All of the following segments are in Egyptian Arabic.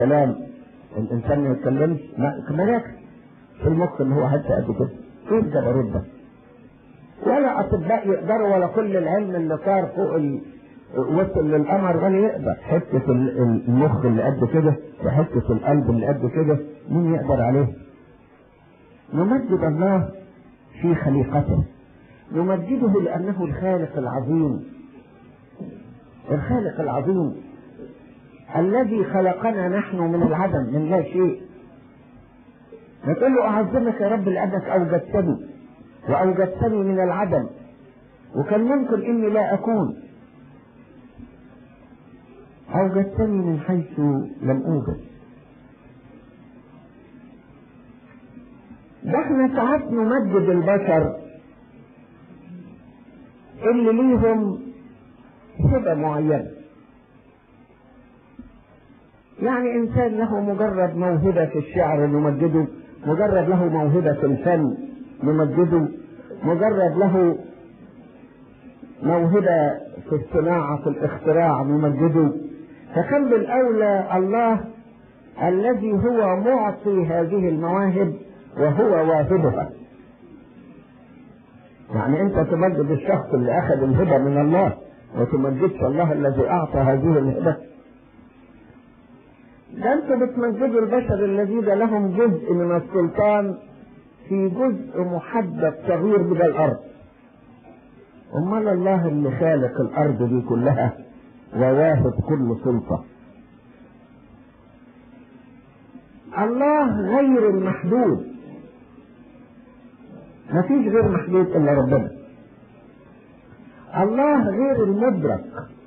كلام الانسان ما يتكلمش لا ملاك في المخ اللي هو حتى قد كده ايه الجبروت ده؟ ولا اطباء يقدروا ولا كل العلم اللي صار فوق ال... وصل للقمر ولا يقدر حته ال- المخ اللي قد كده وحته القلب اللي قد كده مين يقدر عليه؟ نمجد الله في خليقته نمجده لانه الخالق العظيم الخالق العظيم الذي خلقنا نحن من العدم من لا شيء نقول له أعظمك يا رب لأنك أوجدتني وأوجدتني من العدم وكان ممكن إني لا أكون أوجدتني من حيث لم أوجد ده احنا ساعات نمجد البشر اللي ليهم هبة معينة يعني إنسان له مجرد موهبة في الشعر نمجده مجرد له موهبة في الفن نمجده مجرد له موهبة في الصناعة في الاختراع نمجده فكان بالأولى الله الذي هو معطي هذه المواهب وهو واهبها يعني انت تمجد الشخص اللي اخذ الهبه من الله وتمجدش الله الذي اعطى هذه الهبه ده انتوا بتمجدوا البشر الذين لهم جزء من السلطان في جزء محدد صغير من الارض امال الله اللي خالق الارض دي كلها وواهب كل سلطه الله غير المحدود ما فيش غير محدود الا ربنا الله غير المدرك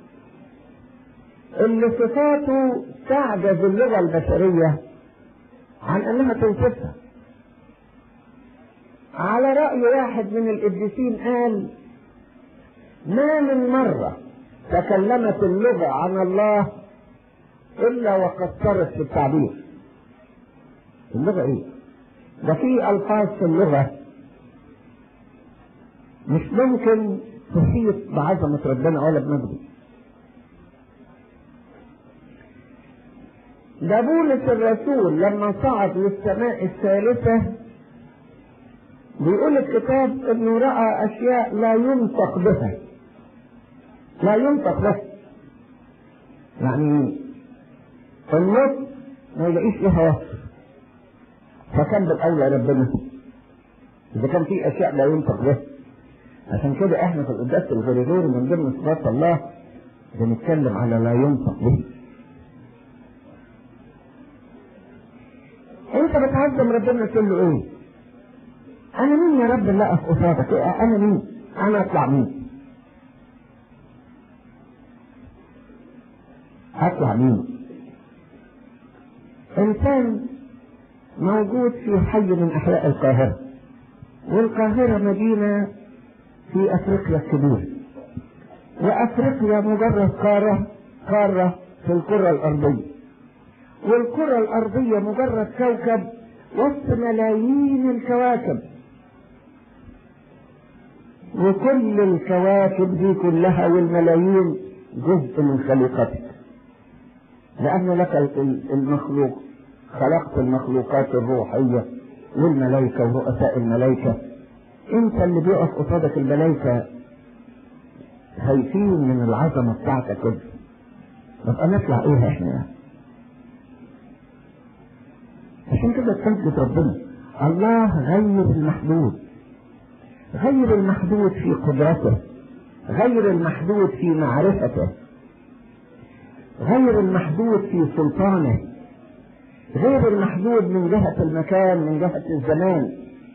اللي صفاته تعجز اللغة البشرية عن انها توصفها على رأي واحد من القديسين قال ما من مرة تكلمت اللغة عن الله إلا وقصرت في التعبير اللغة إيه؟ ده في ألفاظ في اللغة مش ممكن تحيط بعظمة ربنا ولا بمجده ده بولس الرسول لما صعد للسماء الثالثة بيقول الكتاب انه رأى اشياء لا ينطق بها لا ينطق بها يعني النطق ما يلاقيش لها وصف فكان بالاولى ربنا اذا كان في اشياء لا ينطق بها عشان كده احنا في القداس الغريغوري من ضمن صفات الله بنتكلم على لا ينطق به انت بتعظم ربنا تقول له ايه انا مين يا رب اللي اقف قصادك انا مين انا اطلع مين اطلع مين انسان موجود في حي من احياء القاهره والقاهره مدينه في افريقيا الكبيره وافريقيا مجرد قاره قاره في الكره الارضيه والكره الارضيه مجرد كوكب وسط ملايين الكواكب وكل الكواكب دي كلها والملايين جزء من خليقتك لأن لك المخلوق خلقت المخلوقات الروحية والملائكة ورؤساء الملائكة انت اللي بيقف قصادك الملائكة خايفين من العظمة بتاعتك كده نبقى نطلع ايه احنا عشان كده تمجد ربنا الله غير المحدود غير المحدود في قدرته غير المحدود في معرفته غير المحدود في سلطانه غير المحدود من جهة المكان من جهة الزمان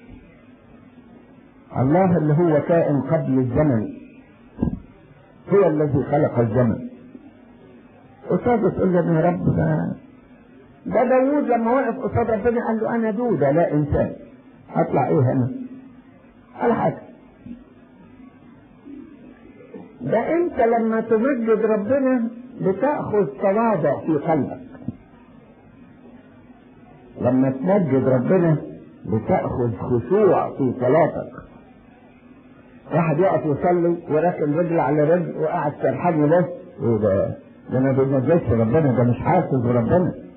الله اللي هو كائن قبل الزمن هو الذي خلق الزمن قصاد تقول له يا رب ده ده داوود لما وقف قصاد ربنا قال له انا دودة لا انسان اطلع ايه انا على حاجة ده انت لما تمجد ربنا بتاخذ تواضع في قلبك لما تمجد ربنا بتاخذ خشوع في صلاتك واحد يقف يصلي وراكن رجل على رجل وقاعد سرحان بس ايه ده ده انا بمجدش ربنا ده مش حاسس بربنا